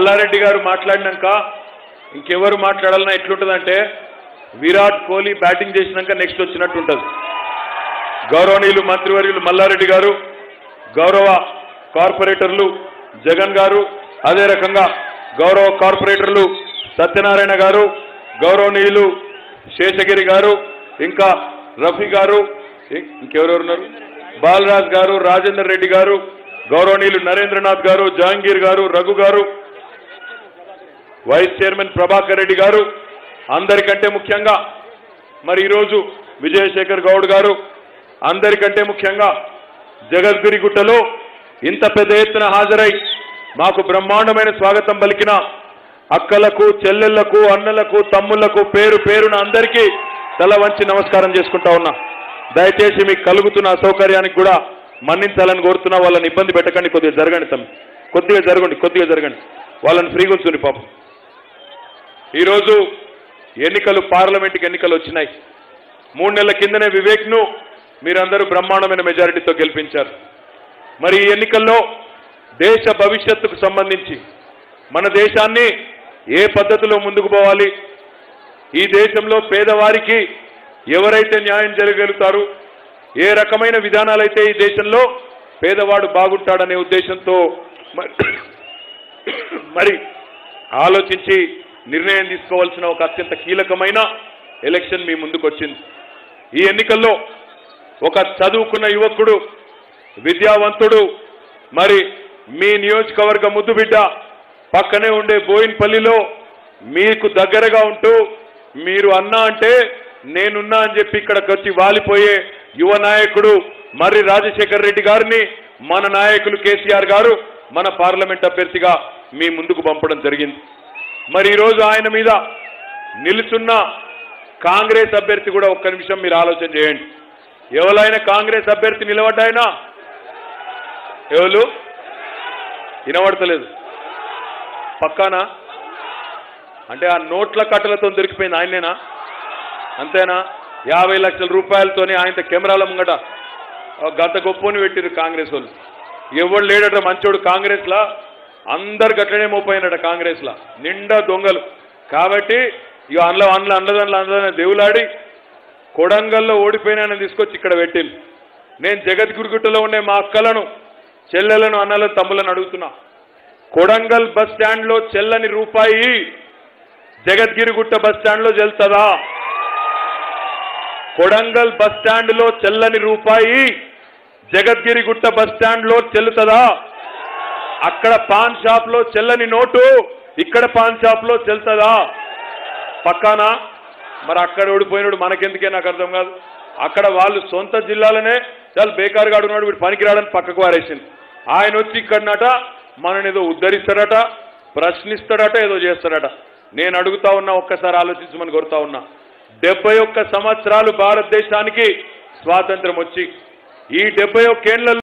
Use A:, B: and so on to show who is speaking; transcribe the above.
A: మల్లారెడ్డి గారు మాట్లాడినాక ఇంకెవరు మాట్లాడాలన్నా ఎట్లుంటుందంటే విరాట్ కోహ్లీ బ్యాటింగ్ చేసినాక నెక్స్ట్ వచ్చినట్టు ఉంటుంది గౌరవనీయులు మంత్రివర్యులు మల్లారెడ్డి గారు గౌరవ కార్పొరేటర్లు జగన్ గారు అదే రకంగా గౌరవ కార్పొరేటర్లు సత్యనారాయణ గారు గౌరవనీయులు శేషగిరి గారు ఇంకా రఫీ గారు ఇం- ఇంకెవరెవరు ఉన్నారు బాలరాజ్ గారు రాజేందర్ రెడ్డి గారు గౌరవనీయులు నరేంద్రనాథ్ గారు జహాంగీర్ గారు రఘు గారు వైస్ చైర్మన్ ప్రభాకర్ రెడ్డి గారు అందరికంటే ముఖ్యంగా మరి ఈరోజు విజయశేఖర్ గౌడ్ గారు అందరికంటే ముఖ్యంగా జగద్గిరిగుట్టలో ఇంత పెద్ద ఎత్తున హాజరై మాకు బ్రహ్మాండమైన స్వాగతం పలికిన అక్కలకు చెల్లెళ్లకు అన్నలకు తమ్ముళ్లకు పేరు పేరున అందరికీ తల వంచి నమస్కారం చేసుకుంటా ఉన్నా దయచేసి మీకు కలుగుతున్న అసౌకర్యానికి కూడా మన్నించాలని కోరుతున్నా వాళ్ళని ఇబ్బంది పెట్టకండి కొద్దిగా జరగండి తమ్మి కొద్దిగా జరగండి కొద్దిగా జరగండి వాళ్ళని ఫ్రీగా ఉంచుని పాపం ఈరోజు ఎన్నికలు పార్లమెంట్కి ఎన్నికలు వచ్చినాయి మూడు నెలల కిందనే వివేక్ను మీరందరూ బ్రహ్మాండమైన మెజారిటీతో గెలిపించారు మరి ఈ ఎన్నికల్లో దేశ భవిష్యత్తుకు సంబంధించి మన దేశాన్ని ఏ పద్ధతిలో ముందుకు పోవాలి ఈ దేశంలో పేదవారికి ఎవరైతే న్యాయం జరగలుగుతారు ఏ రకమైన విధానాలైతే ఈ దేశంలో పేదవాడు బాగుంటాడనే ఉద్దేశంతో మరి మరి ఆలోచించి నిర్ణయం తీసుకోవాల్సిన ఒక అత్యంత కీలకమైన ఎలక్షన్ మీ ముందుకు వచ్చింది ఈ ఎన్నికల్లో ఒక చదువుకున్న యువకుడు విద్యావంతుడు మరి మీ నియోజకవర్గ ముద్దుబిడ్డ పక్కనే ఉండే బోయిన్పల్లిలో మీకు దగ్గరగా ఉంటూ మీరు అన్నా అంటే నేనున్నా అని చెప్పి ఇక్కడికి వచ్చి వాలిపోయే యువ నాయకుడు మర్రి రాజశేఖర్ రెడ్డి గారిని మన నాయకులు కేసీఆర్ గారు మన పార్లమెంట్ అభ్యర్థిగా మీ ముందుకు పంపడం జరిగింది మరి ఈరోజు ఆయన మీద నిలుచున్న కాంగ్రెస్ అభ్యర్థి కూడా ఒక్క నిమిషం మీరు ఆలోచన చేయండి ఎవరైనా కాంగ్రెస్ అభ్యర్థి నిలబడ్డాయినా ఎవరు వినబడతలేదు పక్కానా అంటే ఆ నోట్ల కట్టలతో దొరికిపోయింది ఆయనేనా అంతేనా యాభై లక్షల రూపాయలతోనే ఆయన కెమెరాల ముంగట ఆ గంత గొప్పని పెట్టిరు కాంగ్రెస్ వాళ్ళు ఎవడు లేడట మంచోడు కాంగ్రెస్ లా అందరు గట్లనే మోపోయినట కాంగ్రెస్ లా నిండా దొంగలు కాబట్టి ఇక అందులో అందులో అన్నదానిలో అందులో దేవులాడి కొడంగల్లో ఓడిపోయినానని తీసుకొచ్చి ఇక్కడ పెట్టింది నేను జగద్గురుగుట్టలో ఉండే మా అక్కలను చెల్లెలను అన్నలను తమ్ములను అడుగుతున్నా కొడంగల్ బస్ స్టాండ్లో చెల్లని రూపాయి జగద్గిరిగుట్ట బస్ స్టాండ్లో చెల్తుందా కొడంగల్ బస్ స్టాండ్లో చెల్లని రూపాయి జగద్గిరిగుట్ట బస్ స్టాండ్లో చెల్లుతుందా అక్కడ పాన్ షాప్ లో చెల్లని నోటు ఇక్కడ పాన్ షాప్ లో చెల్తుందా పక్కానా మరి అక్కడ ఓడిపోయినాడు మనకెందుకే నాకు అర్థం కాదు అక్కడ వాళ్ళు సొంత జిల్లాలోనే చాలా బేకారుగా ఉన్నాడు వీడు పనికిరాడని పక్కకు వారేసింది ఆయన వచ్చి ఇక్కడనట మనని ఏదో ఉద్ధరిస్తాడట ప్రశ్నిస్తాడట ఏదో చేస్తాడట నేను అడుగుతా ఉన్నా ఒక్కసారి ఆలోచించమని కోరుతా ఉన్నా డెబ్బై ఒక్క సంవత్సరాలు భారతదేశానికి స్వాతంత్రం వచ్చి ఈ డెబ్బై ఒక్కేళ్లలో